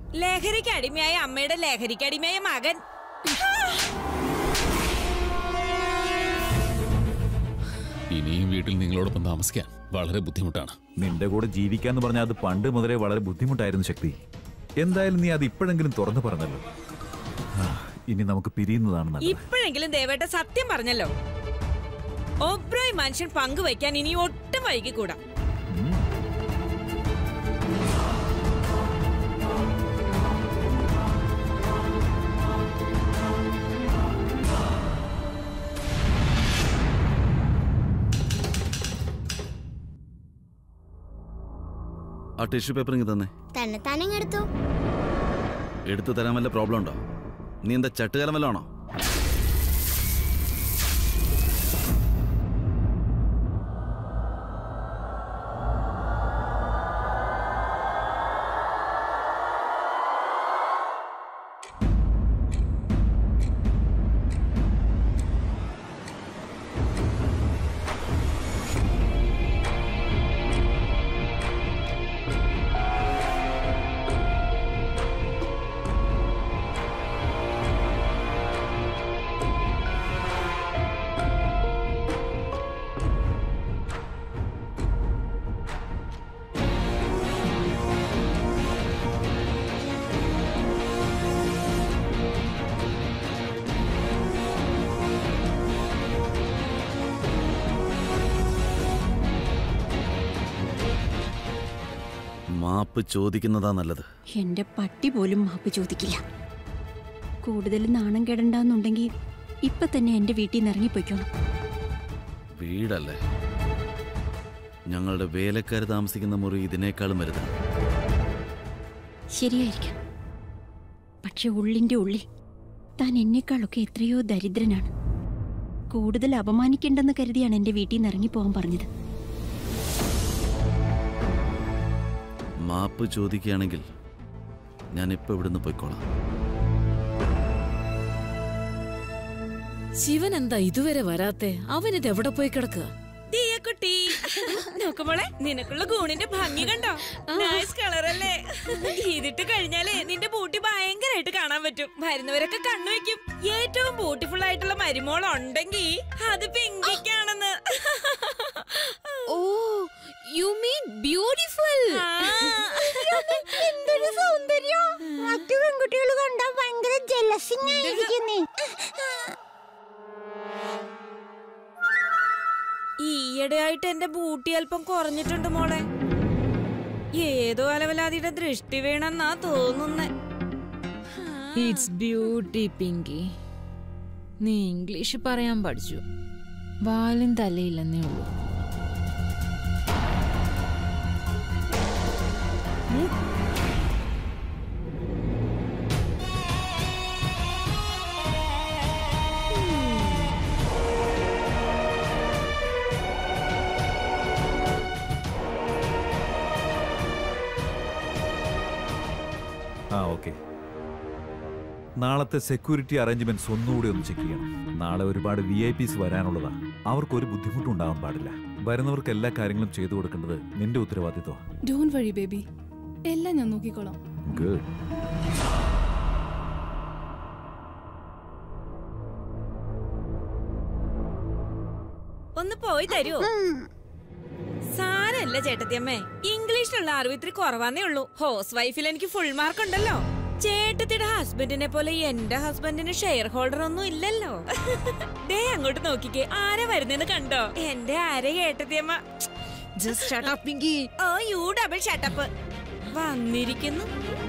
ലഹരിക്ക് അടിമയായ അമ്മയുടെ ലഹരിക്ക് അടിമയായ മകൻ ഇനിയും വീട്ടിൽ നിങ്ങളോടൊപ്പം താമസിക്കാൻ വളരെ ബുദ്ധിമുട്ടാണ് നിന്റെ കൂടെ ജീവിക്കാന്ന് പറഞ്ഞാൽ അത് പണ്ട് മുതലേ വളരെ ബുദ്ധിമുട്ടായിരുന്നു ശക്തി എന്തായാലും നീ അത് ഇപ്പോഴെങ്കിലും തുറന്നു പറഞ്ഞല്ലോ ആ, ഇനി നമുക്ക് പിരിയുന്നതാണ് നല്ലത് ഇപ്പോഴെങ്കിലും ദേവേട്ട സത്യം പറഞ്ഞല്ലോ ഒബ്രോയ് മനുഷ്യൻ പങ്കുവയ്ക്കാൻ ഇനി ഒട്ടും വൈകിക്കൂടാ ആ ടിഷ്യൂ പേപ്പർ ഇങ്ങ് തന്നെ തന്നെ തന്നെ എടുത്തു എടുത്തു തരാൻ വല്ല പ്രോബ്ലം ഉണ്ടോ നീ എന്താ ചട്ടുകാലം വല്ല ആണോ മാപ്പ് ചോദിക്കുന്നതാ നല്ലത് എന്റെ പട്ടി പോലും മാപ്പ് ചോദിക്കില്ല കൂടുതൽ നാണം കെടണ്ടെന്നുണ്ടെങ്കിൽ ഇപ്പൊ തന്നെ എന്റെ വീട്ടിൽ നിന്ന് ഇറങ്ങിപ്പോയിക്കോണം വീടല്ലേ ഞങ്ങളുടെ വേലക്കാർ താമസിക്കുന്ന മുറി ഇതിനേക്കാളും വലുതാണ് ശരിയായിരിക്കാം പക്ഷെ ഉള്ളിന്റെ ഉള്ളിൽ താൻ എന്നെക്കാളൊക്കെ എത്രയോ ദരിദ്രനാണ് കൂടുതൽ അപമാനിക്കേണ്ടെന്ന് കരുതിയാണ് എന്റെ വീട്ടിൽ നിന്ന് ഇറങ്ങിപ്പോവാൻ പറഞ്ഞത് മാപ്പ് ചോദിക്കുകയാണെങ്കിൽ ഞാൻ ഇപ്പൊ ഇവിടുന്ന് പോയിക്കോളാം ശിവൻ എന്താ ഇതുവരെ വരാത്തെ അവനിത് എവിടെ പോയി കിടക്കുക കുട്ടി നോക്കുമ്പോളെ നിനക്കുള്ള ഗൂണിന്റെ ഭംഗി കണ്ടോ നൈസ് കളർ അല്ലേ ഇതിട്ട് കഴിഞ്ഞാലേ നിന്റെ ബൂട്ടി ഭയങ്കരമായിട്ട് കാണാൻ പറ്റും വരുന്നവരൊക്കെ കണ്ണു വെക്കും ഏറ്റവും ബ്യൂട്ടിഫുൾ ആയിട്ടുള്ള മരുമോൾ ഉണ്ടെങ്കിൽ അത് പിങ്കിക്കാണെന്ന് ഓ യു മീൻ ബ്യൂട്ടിഫുൾ എന്തൊരു സൗന്ദര്യം മറ്റു പെൺകുട്ടികൾ കണ്ടാ ഭയങ്കര ജലസിങ് ആയിരിക്കുന്നേ ഈയിടെയായിട്ട് എന്റെ ബൂട്ടി അല്പം കുറഞ്ഞിട്ടുണ്ട് മോളെ ഏതോ അലവലാതിയുടെ ദൃഷ്ടി വീണെന്നാ തോന്നുന്നേ ഇറ്റ്സ് ബ്യൂട്ടി പിങ്കി നീ ഇംഗ്ലീഷ് പറയാൻ പഠിച്ചു വാലും തലയില്ലെന്നേ ഉള്ളൂ ആ ഓക്കെ നാളത്തെ സെക്യൂരിറ്റി അറേഞ്ച്മെന്റ്സ് ഒന്നുകൂടി ഒന്ന് ചെക്ക് ചെയ്യണം നാളെ ഒരുപാട് വി ഐ പിസ് വരാനുള്ളതാ അവർക്കൊരു ബുദ്ധിമുട്ടും ഉണ്ടാവാൻ പാടില്ല വരുന്നവർക്ക് എല്ലാ കാര്യങ്ങളും ചെയ്തു കൊടുക്കേണ്ടത് നിന്റെ ഉത്തരവാദിത്വമാണ് ഡോൺ വഴി ബേബി എല്ലാം ഞാൻ നോക്കിക്കോളാം ഗുഡ് ഒന്ന് പോയി തരുമോ സാരല്ല ചേട്ടത്തിയമ്മേ ഇംഗ്ലീഷിലുള്ള അറിവ് ഇത്തിരി കുറവാന്നേ ഉള്ളൂ ഹൗസ് വൈഫിൽ എനിക്ക് ഫുൾ മാർക്ക് ഉണ്ടല്ലോ ചേട്ടത്തിയുടെ ഹസ്ബൻഡിനെ പോലെ എന്റെ ഹസ്ബൻഡിന് ഷെയർ ഹോൾഡർ ഒന്നും ഇല്ലല്ലോ ദേ അങ്ങോട്ട് നോക്കിക്കേ ആരാ വരുന്നെന്ന് കണ്ടോ എന്റെ ആരെ ചേട്ടത്തിയമ്മ just shut up Pinky oh you double shut up വന്നിരിക്കുന്നു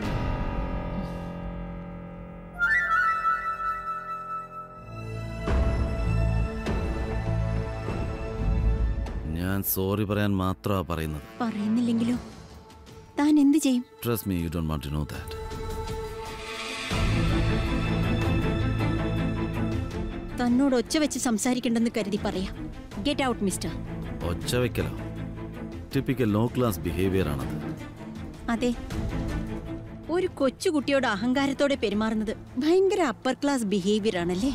ഞാൻ സോറി പറയാൻ മാത്രമാണ് പറയുന്നത് പറയുന്നില്ലെങ്കിലോ താൻ എന്ത് ചെയ്യും trust me you don't want to know that തന്നോട് ഒച്ച വെച്ച് സംസാരിക്കണ്ടെന്ന് കരുതി പറയാം ഗെറ്റ് ഔട്ട് മിസ്റ്റർ ഒച്ച വെക്കലോ ടിപ്പിക്കൽ ലോ ക്ലാസ് ബിഹേവിയർ ആണത് അതെ ഒരു കൊച്ചുകുട്ടിയോട് അഹങ്കാരത്തോടെ പെരുമാറുന്നത് ഭയങ്കര അപ്പർ ക്ലാസ് ബിഹേവിയർ ആണല്ലേ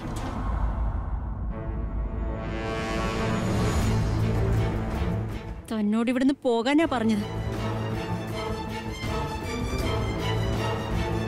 തന്നോട് ഇവിടുന്ന് പോകാനാ പറഞ്ഞത്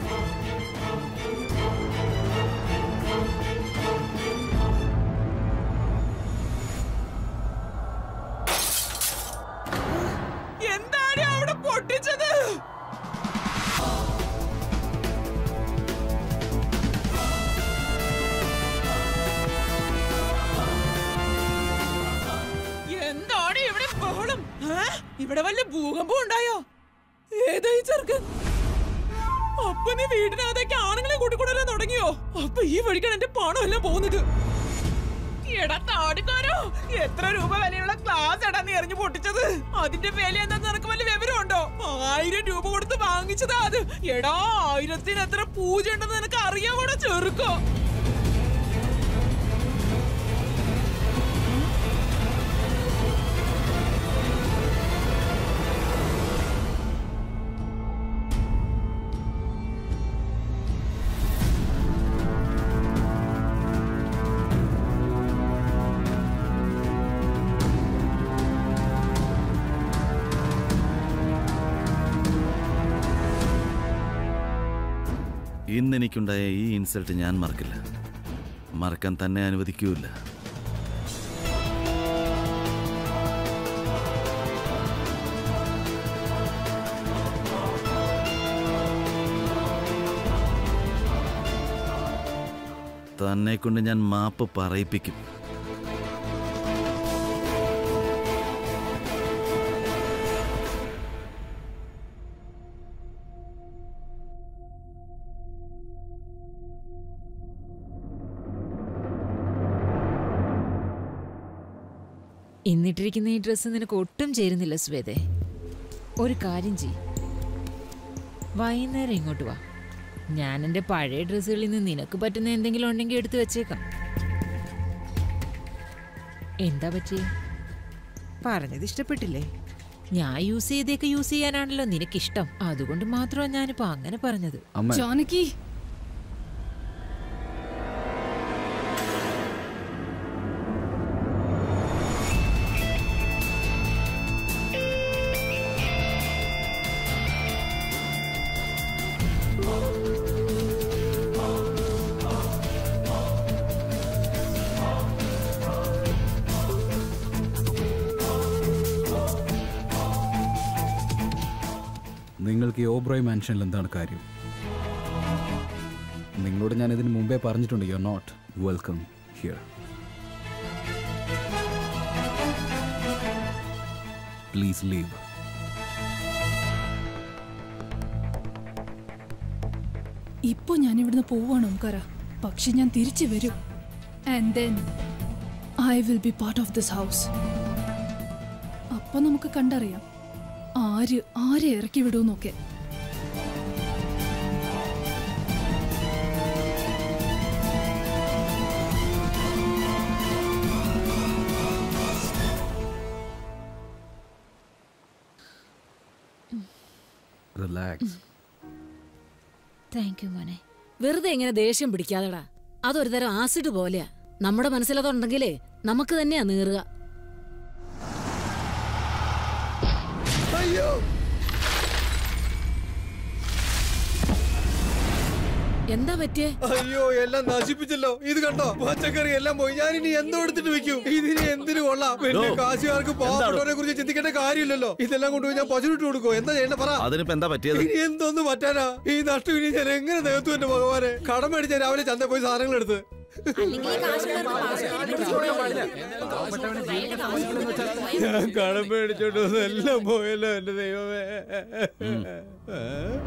ഇവിടെ വല്ല ഭൂകമ്പം ഉണ്ടായോ ഏതായി ചെറുക്കൻ അപ്പൊ നീ വീടിനകത്തേക്ക് ആണുങ്ങളെ കൂട്ടിക്കൊണ്ടുവരാൻ തുടങ്ങിയോ അപ്പൊ ഈ വഴിക്കാണ് എന്റെ പണം എല്ലാം പോകുന്നത് എടാ താടിക്കാരോ എത്ര രൂപ വിലയുള്ള ഗ്ലാസ് എടാ നീ എറിഞ്ഞു പൊട്ടിച്ചത് അതിന്റെ വില എന്താ നിനക്ക് വല്ല വിവരമുണ്ടോ ആയിരം രൂപ കൊടുത്ത് വാങ്ങിച്ചതാ അത് എടാ ആയിരത്തിന് എത്ര പൂജ ഉണ്ടെന്ന് നിനക്ക് അറിയാമോടാ ചെറുക്കോ ഇന്ന് എനിക്കുണ്ടായ ഈ ഇൻസൾട്ട് ഞാൻ മറക്കില്ല മറക്കാൻ തന്നെ അനുവദിക്കൂല തന്നെ കൊണ്ട് ഞാൻ മാപ്പ് പറയിപ്പിക്കും ഇന്നിട്ടിരിക്കുന്ന ഈ ഡ്രസ്സ് നിനക്ക് ഒട്ടും ചേരുന്നില്ല ശ്വേതേ ഒരു കാര്യം ചെയ് വൈകുന്നേരം ഇങ്ങോട്ട് വാ ഞാൻ എൻ്റെ പഴയ ഡ്രസ്സുകളിൽ നിന്ന് നിനക്ക് പറ്റുന്ന എന്തെങ്കിലും ഉണ്ടെങ്കിൽ എടുത്തു വെച്ചേക്കാം എന്താ പറ്റിയേ പറഞ്ഞത് ഇഷ്ടപ്പെട്ടില്ലേ ഞാൻ യൂസ് ചെയ്തേക്ക് യൂസ് ചെയ്യാനാണല്ലോ നിനക്കിഷ്ടം അതുകൊണ്ട് മാത്രമാണ് ഞാനിപ്പോ അങ്ങനെ പറഞ്ഞത് ജാനകി നിങ്ങൾക്ക് ഈ ഓബ്രോയ് മാൻഷനിൽ എന്താണ് കാര്യം നിങ്ങളോട് ഞാൻ ഇതിന് മുമ്പേ പറഞ്ഞിട്ടുണ്ട് you are not welcome here please leave ഇപ്പൊ ഞാൻ ഇവിടുന്ന് പോവാണ് ഓംകാര പക്ഷെ ഞാൻ തിരിച്ചു വരും and then I will be part of this house അപ്പൊ നമുക്ക് കണ്ടറിയാം ആര് ആരെ ഇറക്കി വിടുമെന്നൊക്കെ റിലാക്സ് താങ്ക് യു മോനെ വെറുതെ ഇങ്ങനെ ദേഷ്യം പിടിക്കാതെടാ അതൊരു തരം ആസിഡ് പോലെയാ നമ്മുടെ മനസ്സിലതുണ്ടെങ്കിലേ നമുക്ക് തന്നെയാ നീറുക അയ്യോ എന്താ പറ്റിയേ അയ്യോ എല്ലാം നശിപ്പിച്ചല്ലോ ഇത് കണ്ടോ പച്ചക്കറി എല്ലാം പോയി ഞാൻ ഇനി എന്തോ എടുത്തിട്ട് വെക്കും ഇതിന് എന്തിനു കൊള്ളാം വലിയ ഡോ, കാശുകാർക്ക് പാവപ്പെട്ടവരെ കുറിച്ച് ചിന്തിക്കേണ്ട കാര്യമില്ലല്ലോ ഇതെല്ലാം കൊണ്ടുപോയി ഞാൻ പശുവിട്ട് കൊടുക്കോ എന്താ ചെയ്യേണ്ട പറ അതിനിപ്പോ എന്താ പറ്റിയത് ഇനി എന്തോന്ന് പറ്റാനാ ഈ നഷ്ടം ഇനി ഞാൻ എങ്ങനെ നികത്തു എന്റെ ഭഗവാനെ കടം മേടിച്ച രാവിലെ ചന്ത പോയി സാധനങ്ങൾ എടുത്ത് ഞാൻ കടം മേടിച്ചോണ്ട് വന്ന് എല്ലാം പോയല്ലോ എന്റെ ദൈവമേ ഏ?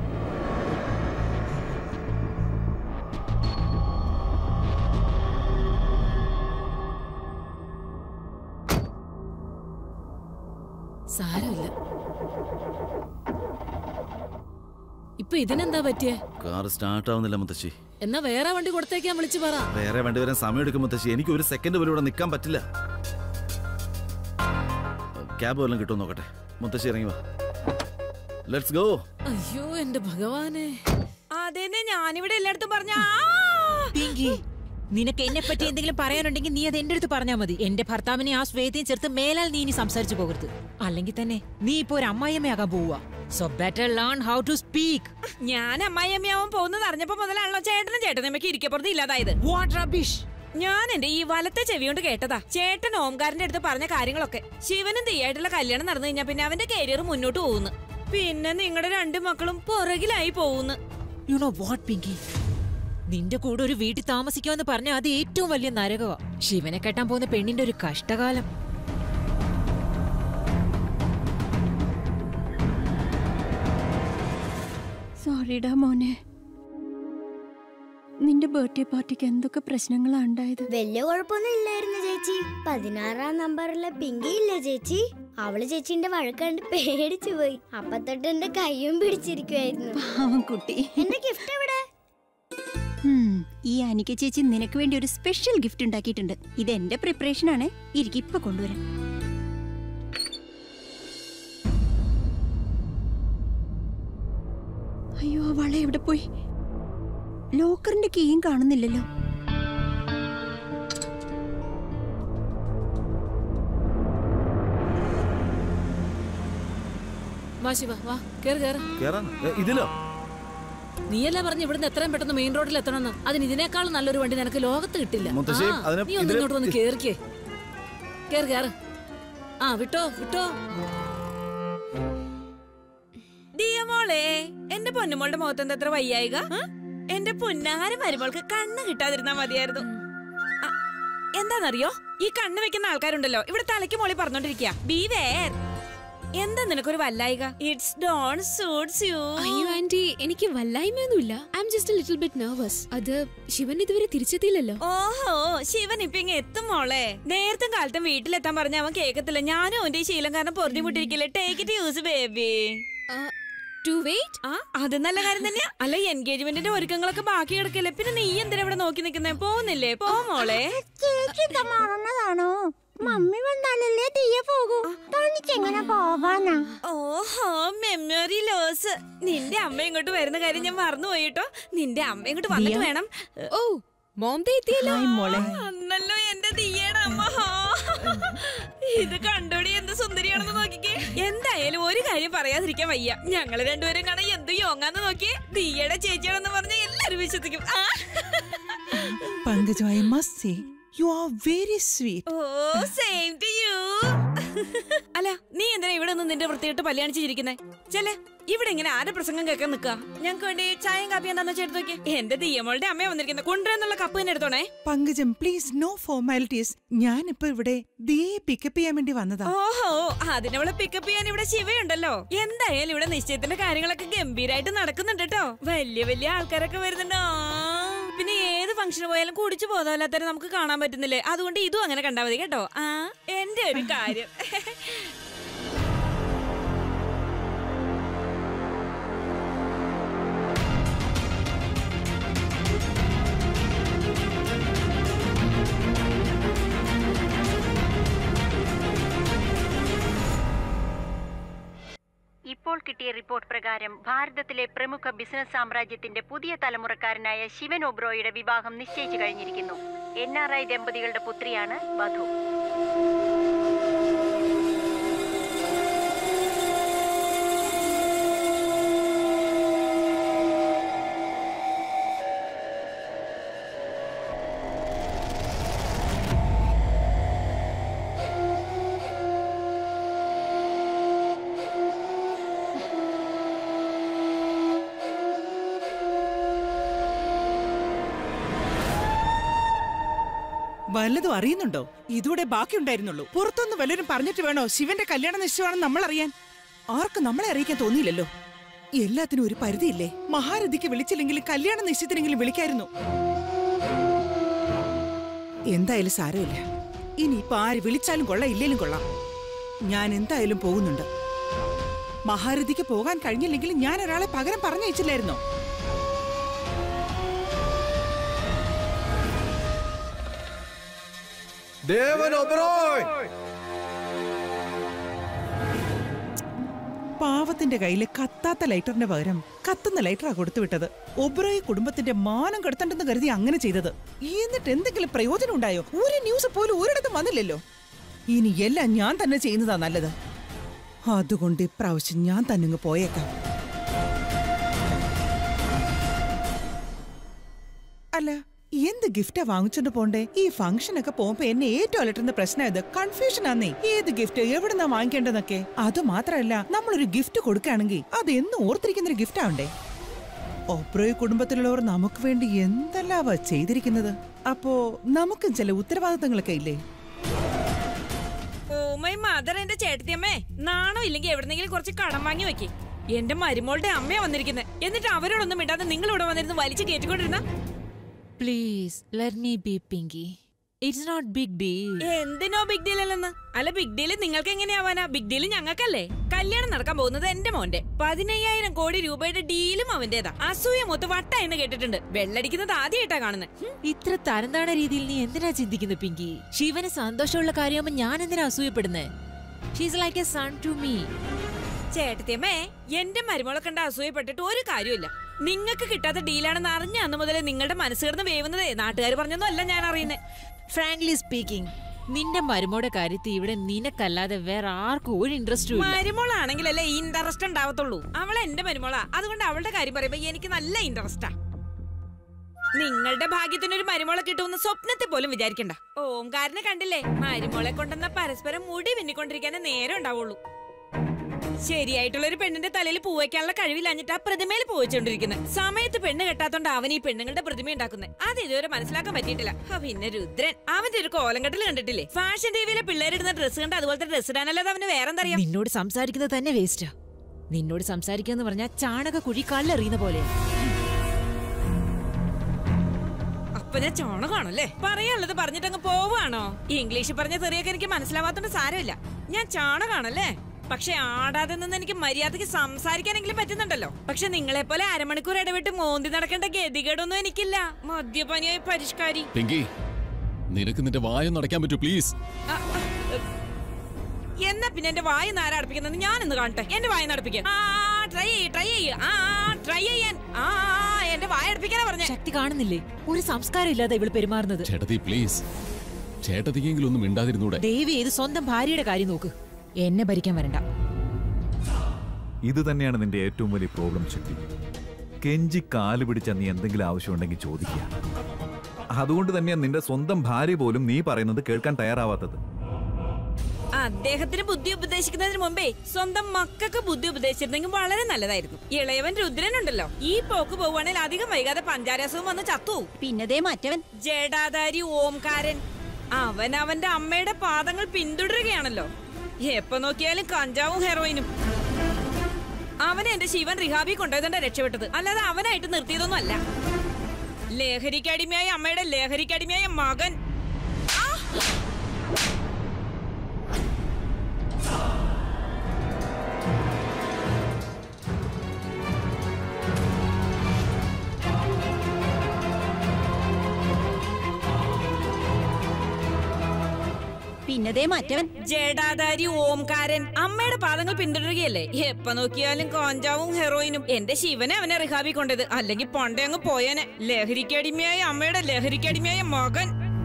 സാരമില്ല ഇപ്പൊ ഇതിനെന്താ പറ്റിയേ കാർ സ്റ്റാർട്ട് ആവുന്നില്ല മുത്തശ്ശി എന്നാ വേറെ വണ്ടി കൊടുത്തേക്കാൻ വിളിച്ചു പറ വേറെ വണ്ടി വരാൻ സമയം എടുക്കും മുത്തശ്ശി എനിക്ക് ഒരു സെക്കൻഡ് പോലും ഇവിടെ നിൽക്കാൻ പറ്റില്ല ക്യാബ് വല്ലതും കിട്ടുമോ നോക്കട്ടെ മുത്തശ്ശി ഇറങ്ങി വാ ലെറ്റ്സ് ഗോ അയ്യോ എന്റെ ഭഗവാനെ അതേന്നെ ഞാനിവിടെ എല്ലായിടത്തും പറഞ്ഞ പിങ്കി നിനക്ക് എന്നെ പറ്റി എന്തെങ്കിലും പറയാനുണ്ടെങ്കിൽ നീ അത് എന്റെ അടുത്ത് പറഞ്ഞാൽ മതി എന്റെ ഭർത്താവിനെ ആ ശ്വേതയും ചേർത്ത് മേലാൽ നീ ഇനി സംസാരിച്ചു പോകരുത് അല്ലെങ്കിൽ തന്നെ നീ ഇപ്പൊ ഒരു അമ്മായിയമ്മയാകാൻ പോവുക so better learn how to speak ഞാൻ അമ്മായിയമ്മയാവും പോകുന്നത് അറിഞ്ഞപ്പോ മുതലാണല്ലോ ചേട്ടനും ചേട്ടനമ്മയ്ക്ക് ഇരിക്കപ്പുറത്ത് ഇല്ലാതായത് വാട്ട് റബിഷ് ഞാൻ എന്റെ ഈ വലത്തെ ചെവി കൊണ്ട് കേട്ടതാ ചേട്ടൻ ഓംകാരന്റെ അടുത്ത് പറഞ്ഞ കാര്യങ്ങളൊക്കെ ശിവനും തീയായിട്ടുള്ള കല്യാണം നടന്നു കഴിഞ്ഞാ പിന്നെ അവന്റെ കരിയർ മുന്നോട്ട് പോകുന്നു പിന്നെ നിങ്ങളുടെ രണ്ട് മക്കളും പുറകിലായി പോകുന്നു യു നോ വാട്ട് പിങ്കി നിന്റെ കൂടെ ഒരു വീട്ടിൽ താമസിക്കാമെന്ന് പറഞ്ഞാൽ അത് ഏറ്റവും വലിയ നരകമാ ശിവനെ കെട്ടാൻ പോകുന്ന പെണ്ണിന്റെ ഒരു കഷ്ടകാലം സോറിടാ മോനെ നിന്റെ ബർത്ത്ഡേ പാർട്ടിക്ക് എന്തൊക്കെ പ്രശ്നങ്ങളാ ഉണ്ടായത് വലിയ കുഴപ്പമൊന്നും ഇല്ലായിരുന്നു ചേച്ചി പതിനാറാം നമ്പറിലെ പിങ്കി ഇല്ലേ ചേച്ചി അവള് ചേച്ചിന്റെ വഴക്കണ്ട് പേടിച്ചു പോയി അപ്പൊ തൊട്ട് എന്റെ കയ്യും പിടിച്ചിരിക്കുവായിരുന്നു പാവം കുട്ടി എന്റെ ഗിഫ്റ്റ് എവിടെ ഉം, ഈ അനിക ചേച്ചി നിനക്ക് വേണ്ടി ഒരു സ്പെഷ്യൽ ഗിഫ്റ്റ് ഉണ്ടാക്കിയിട്ടുണ്ട് ഇത് എന്റെ പ്രിപ്പറേഷൻ ആണ് ഇരിക്കും ഇപ്പൊ കൊണ്ടുവരാം അയ്യോ ആ വള എവിടെ പോയി ലോക്കറിന്റെ കീയും കാണുന്നില്ലല്ലോ വാ ശിവ വാ കേറ് കേറ് കേറാൻ ഏ, ഇതിലോ നീയല്ലേ പറഞ്ഞു ഇവിടുന്ന് എത്രയും പെട്ടെന്ന് മെയിൻ റോഡിൽ എത്തണമെന്ന് അതിന് ഇതിനേക്കാൾ നല്ലൊരു വണ്ടി നിനക്ക് ലോകത്ത് കിട്ടില്ല മുത്തശ്ശി, ആ, അതിന് നീ ഒന്ന് ഇതില് ഇങ്ങോട്ട് വന്ന് കേറിക്കേ കേറ് കേറ് ആ വിട്ടോ വിട്ടോ ദിയ മോളെ എന്റെ പൊന്നുമോളുടെ മുഖത്ത് എന്താ അത്ര വയ്യായിക ആ? എന്റെ പൊന്നാര മരുമോൾക്ക് കണ്ണ് കിട്ടാതിരുന്നാ മതിയായിരുന്നു ആ, എന്താന്നറിയോ ഈ കണ്ണ് വെക്കുന്ന ആൾക്കാരുണ്ടല്ലോ ഇവിടെ തലയ്ക്ക് മോളി പറഞ്ഞോണ്ടിരിക്കുക ബി വേർ എന്താ നിനക്കൊരു വല്ലായിക ഇറ്റ്സ് ഡോൺ സൂട്ട്സ് യു അയ്യോ ആന്റി എനിക്ക് വല്ലായ്മയൊന്നുമില്ല I'm just little bit nervous അത് ശിവൻ ഇതുവരെ തിരിച്ചെത്തിയില്ലല്ലോ ഓഹോ ശിവൻ ഇപ്പൊ ഇങ്ങ എത്തും മോളെ നേരത്തും കാലത്തും വീട്ടിലെത്താൻ പറഞ്ഞ അവൻ കേക്കത്തില്ല ഞാനും അവന്റെ ഈ ശീലം കാരണം പൊറുതി മുട്ടിരിക്കില്ല take it use baby to wait ആ അത് നല്ല കാര്യം തന്നെയാ അല്ല എൻഗേജ്മെന്റിന്റെ ഒരുക്കങ്ങളൊക്കെ ബാക്കി കിടക്കല്ലേ പിന്നെ നീ എന്തിനാ ഇവിടെ നോക്കി നിക്കുന്നേ പോകുന്നില്ലേ പോ മോളെ ചേച്ചി ഇത് മറന്നതാണോ മമ്മി വന്നാലല്ലേ തീയ പോകൂ തനിച്ചെങ്ങനെ പോവാനാ ഓഹോ മെമ്മറി ലോസ് നിന്റെ അമ്മ ഇങ്ങോട്ട് വരുന്ന കാര്യം ഞാൻ മറന്നുപോയി കേട്ടോ നിന്റെ അമ്മ ഇങ്ങോട്ട് വന്നിട്ട് ദിയ? വേണം ഓ മോം എത്തിയല്ലോ അന്നല്ലോ എന്റെ തീയയുടെ അമ്മ ഹോ. ഇത് കണ്ടോടി എന്ത് സുന്ദരിയാണെന്ന് നോക്കിക്കേ എന്തായാലും ഒരു കാര്യം പറയാതിരിക്കാൻ വയ്യ ഞങ്ങള് രണ്ടുപേരും കാണാൻ എന്ത് യോങ്ങാന്ന് നോക്കിയേ തീയയുടെ ചേച്ചിയാണെന്ന് പറഞ്ഞ എല്ലാരും വിശ്വസിക്കും ആ. Pankaj, I must say, you are very sweet. Oh same to you അല്ല നീ എന്തിനാ ഇവിടെ നിന്ന് നിന്റെ വൃത്തിയിട്ട് പല്ലിയാണിച്ച് ചിരിക്കുന്നേ ചെല്ലേ ഇവിടെ ഇങ്ങനെ ആരെ പ്രസംഗം കേൾക്കാൻ നിക്കാ ഞങ്ങൾക്ക് വേണ്ടി ചായയും കാപ്പിയും എന്താന്ന് വെച്ച് എടുത്ത് നോക്കിയേ എന്റെ ദിയമോളുടെ അമ്മ വന്നിരിക്കുന്നത് കൊണ്ടുവന്നുള്ള കപ്പ് തന്നെ എടുത്തോണേ പങ്കജം പ്ലീസ് നോ ഫോർമാലിറ്റീസ് ഞാനിപ്പോ ഇവിടെ ദിയെ പിക്കപ്പ് ചെയ്യാൻ വേണ്ടി വന്നതാ ഓഹോ അതിനവളെ പിക്കപ്പ് ചെയ്യാൻ ഇവിടെ ശിവയുണ്ടല്ലോ എന്തായാലും ഇവിടെ നിശ്ചയത്തിന്റെ കാര്യങ്ങളൊക്കെ ഗംഭീരായിട്ട് നടക്കുന്നുണ്ട് കേട്ടോ വലിയ വലിയ ആൾക്കാരൊക്കെ വരുന്നുണ്ട് ആ. പിന്നെ ഏത് ഫംഗ്ഷന് പോയാലും കുടിച്ചു പോകാത്തവരെ നമുക്ക് കാണാൻ പറ്റുന്നില്ലേ അതുകൊണ്ട് ഇതും അങ്ങനെ കണ്ടാ മതി കേട്ടോ ആ എന്റെ ഒരു കാര്യം ഇപ്പോൾ കിട്ടിയ റിപ്പോർട്ട് പ്രകാരം ഭാരതത്തിലെ പ്രമുഖ ബിസിനസ് സാമ്രാജ്യത്തിന്റെ പുതിയ തലമുറക്കാരനായ ശിവൻ ഒബ്രോയുടെ വിവാഹം നിശ്ചയിച്ചു കഴിഞ്ഞിരിക്കുന്നു എൻ ആർ ഐ ദമ്പതികളുടെ പുത്രിയാണ് വധു വല്ലതും അറിയുന്നുണ്ടോ ഇതൂടെ ബാക്കിയുണ്ടായിരുന്നുള്ളൂ പുറത്തൊന്ന് വല്ലവരും പറഞ്ഞിട്ട് വേണോ ശിവന്റെ കല്യാണ നിശ്ചയമാണെന്ന് നമ്മൾ അറിയാൻ ആർക്കും നമ്മളെ അറിയിക്കാൻ തോന്നിയില്ലല്ലോ എല്ലാത്തിനും ഒരു പരിധിയില്ലേ മഹാരഥിക്ക് വിളിച്ചില്ലെങ്കിലും കല്യാണ നിശ്ചയത്തിനെങ്കിലും വിളിക്കായിരുന്നു എന്തായാലും സാരമില്ല ഇനിയിപ്പോ ആര് വിളിച്ചാലും കൊള്ളാം ഇല്ലേലും കൊള്ളാം ഞാൻ എന്തായാലും പോകുന്നുണ്ട് മഹാരഥിക്ക് പോകാൻ കഴിഞ്ഞില്ലെങ്കിലും ഞാൻ ഒരാളെ പകരം പറഞ്ഞയച്ചില്ലായിരുന്നോ ദേവൻ ഒബ്രോയ് പാവത്തിന്റെ കയ്യില് കത്താത്ത ലൈറ്ററിന്റെ പകരം കത്തുന്ന ലൈറ്ററാ കൊടുത്തുവിട്ടത് ഒബ്രോയെ കുടുംബത്തിന്റെ മാനം കെടുത്തണ്ടെന്ന് കരുതി അങ്ങനെ ചെയ്തത് എന്നിട്ട് എന്തെങ്കിലും പ്രയോജനം ഉണ്ടായോ ഒരു ന്യൂസ് പോലും ഒരിടത്തും വന്നില്ലല്ലോ ഇനി എല്ലാം ഞാൻ തന്നെ ചെയ്യുന്നതാ നല്ലത് അതുകൊണ്ട് ഇപ്രാവശ്യം ഞാൻ തന്നെ ഇങ്ങ് പോയേക്കാം അല്ല എന്ത് ഗിഫ്റ്റാ വാങ്ങിച്ചോണ്ട് പോണ്ടേ ഈ ഫംഗ്ഷൻ ഒക്കെ പോകുമ്പോ എന്നെ ഏറ്റവും അലട്ടുന്ന പ്രശ്നമായത് കൺഫ്യൂഷൻ ആന്നേ ഏത് ഗിഫ്റ്റ് എവിടുന്നാ വാങ്ങിക്കേണ്ടതെന്നൊക്കെ അത് മാത്രമല്ല നമ്മളൊരു ഗിഫ്റ്റ് കൊടുക്കുകയാണെങ്കിൽ അത് എന്നും ഓർത്തിരിക്കുന്ന ഒരു ഗിഫ്റ്റ് ആവണ്ടേ ഓപ്രോയ് കുടുംബത്തിലുള്ളവർ നമുക്ക് വേണ്ടി എന്തെല്ലാവാ ചെയ്തിരിക്കുന്നത് അപ്പോ നമുക്കും ചില ഉത്തരവാദിത്തങ്ങളൊക്കെ ഇല്ലേ ഓ മൈ മദർ എന്റെ ചേട്ടത്തിയമ്മേ നാണോ ഇല്ലെങ്കിൽ എവിടെന്നെങ്കിലും കുറച്ച് കടം വാങ്ങി വെക്ക് എന്റെ മരുമോളുടെ അമ്മയാ വന്നിരിക്കുന്നത് എന്നിട്ട് അവരോടൊന്നും മിണ്ടാതെ നിങ്ങൾ ഇവിടെ വന്നിരുന്ന് വലിച്ചു കയറ്റിക്കൊണ്ടിരുന്ന please let me be Pinky it's not big deal എന്തിനോ ബിഗ് ഡീൽ അല്ലെന്ന് അല്ല ബിഗ് ഡീൽ നിങ്ങൾക്ക് എങ്ങനെയാവാനാ ബിഗ് ഡീൽ ഞങ്ങൾക്കല്ലേ കല്യാണം നടക്കാൻ പോകുന്നത് എന്റെ മോന്റെ പതിനയ്യായിരം കോടി രൂപയുടെ ഡീലും അവന്റേതാ അസൂയ മൊത്ത വട്ട എന്ന് കേട്ടിട്ടുണ്ട് വെള്ളടിക്കുന്നത് ആദ്യമായിട്ടാ കാണുന്നത് ഇത്ര തരംതാണ രീതിയിൽ നീ എന്തിനാ ചിന്തിക്കുന്നത് പിങ്കി ശിവന് സന്തോഷമുള്ള കാര്യമാകുമ്പോ ഞാൻ എന്തിനാ അസൂയപ്പെടുന്നേ she's like a son to me ചേട്ടത്തിയമ്മേ എന്റെ മരുമോളെ കണ്ട അസൂയപ്പെട്ടിട്ട് ഒരു കാര്യമില്ല നിങ്ങൾക്ക് കിട്ടാത്ത ഡീലാണെന്ന് അറിഞ്ഞ അന്ന് മുതലേ നിങ്ങളുടെ മനസ്സ് കിടന്ന് വേവുന്നതേ നാട്ടുകാർ പറഞ്ഞൊന്നും അല്ല ഞാൻ അറിയുന്നത് ഫ്രാങ്ക്ലി സ്പീക്കിംഗ് നിന്റെ മരുമോടെ കാര്യത്തിൽ ഇവിടെ നിനക്കല്ലാതെ വേറെ ആർക്കും ഒരു ഇൻട്രസ്റ്റും ഇല്ല മരുമോളാണെങ്കിലല്ലേ ഈ ഇൻട്രസ്റ്റ് ഉണ്ടാവത്തുള്ളൂ അവൾ എന്റെ മരുമോളാ അതുകൊണ്ട് അവളുടെ കാര്യം പറയുമ്പോ എനിക്ക് നല്ല ഇൻട്രസ്റ്റാ നിങ്ങളുടെ ഭാഗ്യത്തിന് ഒരു മരുമോളെ കിട്ടുമെന്ന് സ്വപ്നത്തെ പോലും വിചാരിക്കണ്ട ഓംകാരനെ കണ്ടില്ലേ മരുമോളെ കൊണ്ടെന്ന പരസ്പരം മുടി പിന്നിക്കൊണ്ടിരിക്കാനേ നേരം ഉണ്ടാവുള്ളൂ ശരിയായിട്ടുള്ള ഒരു പെണ്ണിന്റെ തലയിൽ പൂവയ്ക്കാനുള്ള കഴിവില്ലാഞ്ഞിട്ട് ആ പ്രതിമയിൽ പൂവച്ചോണ്ടിരിക്കുന്നത് സമയത്ത് പെണ്ണ് കെട്ടാത്തോണ്ട് അവൻ ഈ പെണ്ണുങ്ങളുടെ പ്രതിമ ഉണ്ടാക്കുന്നത് അത് ഇതുവരെ മനസ്സിലാക്കാൻ പറ്റിയിട്ടില്ല ഹ, പിന്നെ രുദ്രൻ അവന്റെ ഒരു കോലം കെട്ടൽ കണ്ടിട്ടില്ലേ ഫാഷൻ ടിവിയിലെ പിള്ളേരിടുന്ന ഡ്രസ്സ് കണ്ട് അതുപോലത്തെ ഡ്രസ്സ് ഇടാനല്ലാതെ അവന് വേറെന്തറിയാം നിന്നോട് സംസാരിക്കുന്നത് തന്നെ വേസ്റ്റാ നിന്നോട് സംസാരിക്കുക എന്ന് പറഞ്ഞാൽ ചാണക കുഴി കല്ലെറിയുന്ന പോലെ അപ്പൊ ഞാൻ ചോണകാണല്ലേ പറയാനുള്ളത് പറഞ്ഞിട്ടങ്ങ് പോവാണോ ഇംഗ്ലീഷ് പറഞ്ഞ തെറിയൊക്കെ എനിക്ക് മനസ്സിലാവാത്തോണ്ട് സാരമില്ല ഞാൻ ചാണകാണല്ലേ പക്ഷെ ആടാതെ നിന്ന് എനിക്ക് മര്യാദക്ക് സംസാരിക്കാനെങ്കിലും പറ്റുന്നുണ്ടല്ലോ പക്ഷെ നിങ്ങളെ പോലെ അരമണിക്കൂർ ഇടവിട്ട് മോന്തി നടക്കേണ്ട ഗതികേടൊന്നും എനിക്കില്ല മദ്യപാനിയായ പരിഷ്കാരി പിങ്കി നിനക്ക് നിന്റെ വായം നടക്കാൻ പറ്റൂ പ്ലീസ് ആ, ആ, എന്നാ പിന്നെ എന്റെ വായ നാര അടുപ്പിക്കുന്നത് ഞാനൊന്ന് കാണട്ടെ എന്റെ വായ നടപ്പിക്കാൻ ആ ട്രൈ ചെയ്യ ട്രൈ ചെയ്യ ആ ട്രൈ ചെയ്യാൻ ആ ആ, എന്റെ വായ അടുപ്പിക്കാനാ പറഞ്ഞ ശക്തി കാണുന്നില്ലേ ഒരു സംസ്കാരം ഇല്ലാതെ ഇവള് പെരുമാറുന്നത് ചേട്ടത്തി പ്ലീസ് ചേട്ടത്തിക്കെങ്കിലും ഒന്നും മിണ്ടാതിരുന്നൂടെ ദേവി ഇത് സ്വന്തം ഭാര്യയുടെ കാര്യം നോക്ക് എന്നെ ഭരിക്കാൻ വരണ്ട ഇത് തന്നെയാണ് നിന്റെ ഏറ്റവും വലിയ പ്രോബ്ലം ശക്തി കെഞ്ചി കാല് പിടിച്ച നീ എന്തെങ്കിലും ആവശ്യമുണ്ടെങ്കിൽ ചോദിക്കുക അതുകൊണ്ട് തന്നെയാണ് നിന്റെ സ്വന്തം ഭാര്യ പോലും നീ പറയുന്നത് കേൾക്കാൻ തയ്യാറാവാത്തത് അദ്ദേഹത്തിന് ബുദ്ധി ഉപദേശിക്കുന്നതിന് മുമ്പേ സ്വന്തം മക്കൾക്ക് ബുദ്ധി ഉപദേശിച്ചിരുന്നെങ്കിൽ വളരെ നല്ലതായിരുന്നു ഇളയവൻ രുദ്രനുണ്ടല്ലോ ഈ പോക്ക് പോവുകയാണെങ്കിൽ അധികം വൈകാതെ പഞ്ചാരസവും വന്ന് ചത്തു പിന്നതേ മറ്റവൻ ജഡാധാരി ഓംകാരൻ അവൻ അവന്റെ അമ്മയുടെ പാദങ്ങൾ പിന്തുടരുകയാണല്ലോ എപ്പോ നോക്കിയാലും കഞ്ചാവും ഹെറോയിനും അവനെ എന്റെ ശിവൻ റിഹാബി കൊണ്ടുപോയതുകൊണ്ടാ രക്ഷപ്പെട്ടത് അല്ലാതെ അവനായിട്ട് നിർത്തിയതൊന്നും അല്ല ലഹരിക്കടിമയായ അമ്മയുടെ ലഹരിക്കടിമയായ മകൻ ആ! പിന്നതേ മറ്റവൻ ജഡാധാരി ഓംകാരൻ അമ്മയുടെ പാദങ്ങൾ പിന്തുടരുകയല്ലേ എപ്പ നോക്കിയാലും കോഞ്ചാവും ഹെറോയിനും എന്റെ ശിവനെ അവനെ റിഹാബി കൊണ്ടത് അല്ലെങ്കിൽ പണ്ടേ അങ്ങ് പോയേനെ ലഹരിക്കടിമയായ അമ്മയുടെ ലഹരിക്കടിമയായ മകൻ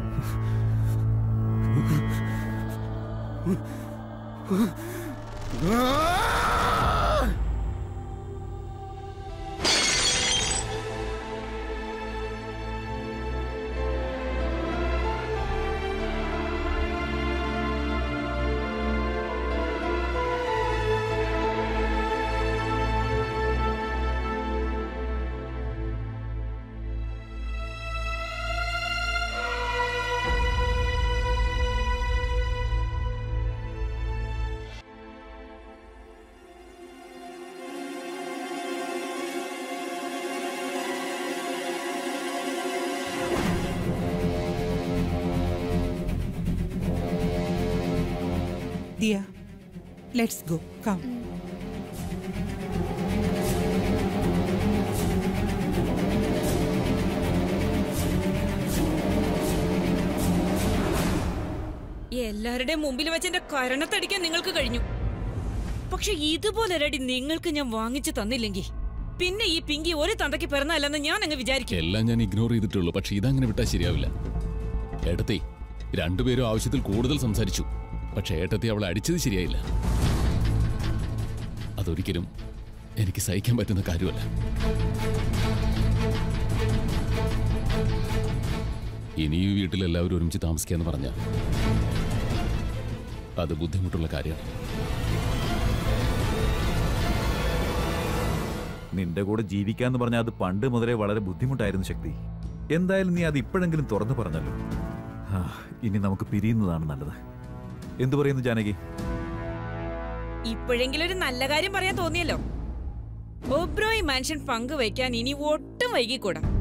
Dia, let's go. Come. എല്ലാവരുടെയും മുമ്പിൽ വെച്ച് എന്റെ കരണത്തടിക്കാൻ നിങ്ങൾക്ക് കഴിഞ്ഞു പക്ഷെ ഇതുപോലൊരടി നിങ്ങൾക്ക് ഞാൻ വാങ്ങിച്ചു തന്നില്ലെങ്കിൽ പിന്നെ ഈ പിങ്കി ഒരു തന്തയ്ക്ക് പിറന്നല്ലെന്ന് ഞാൻ അങ്ങ് വിചാരിക്കും എല്ലാം ഞാൻ ഇഗ്നോർ ചെയ്തിട്ടുള്ളൂ പക്ഷെ ഇതങ്ങനെ വിട്ടാൽ ശരിയാവില്ല ഏട്ടത്തി രണ്ടുപേരും ആവശ്യത്തിൽ കൂടുതൽ സംസാരിച്ചു പക്ഷെ ഏട്ടത്തി അവളെ അടിച്ചത് ശരിയായില്ല അതൊരിക്കലും എനിക്ക് സഹിക്കാൻ പറ്റുന്ന കാര്യമല്ല ഇനി ഈ വീട്ടിൽ എല്ലാവരും ഒരുമിച്ച് താമസിക്കാന്ന് പറഞ്ഞ അത് ബുദ്ധിമുട്ടുള്ള കാര്യമാണ് നിന്റെ കൂടെ ജീവിക്കാന്ന് പറഞ്ഞാൽ അത് പണ്ട് മുതലേ വളരെ ബുദ്ധിമുട്ടായിരുന്നു ശക്തി എന്തായാലും നീ അത് ഇപ്പോഴെങ്കിലും തുറന്നു പറഞ്ഞല്ലോ ആ, ഇനി നമുക്ക് പിരിയുന്നതാണ് നല്ലത് എന്തു പറയുന്നു ജാനകി ഇപ്പോഴെങ്കിലും ഒരു നല്ല കാര്യം പറയാൻ തോന്നിയല്ലോ ഒബ്രോയി മാൻഷൻ പങ്കുവയ്ക്കാൻ ഇനി ഒട്ടും വൈകിക്കൂടാ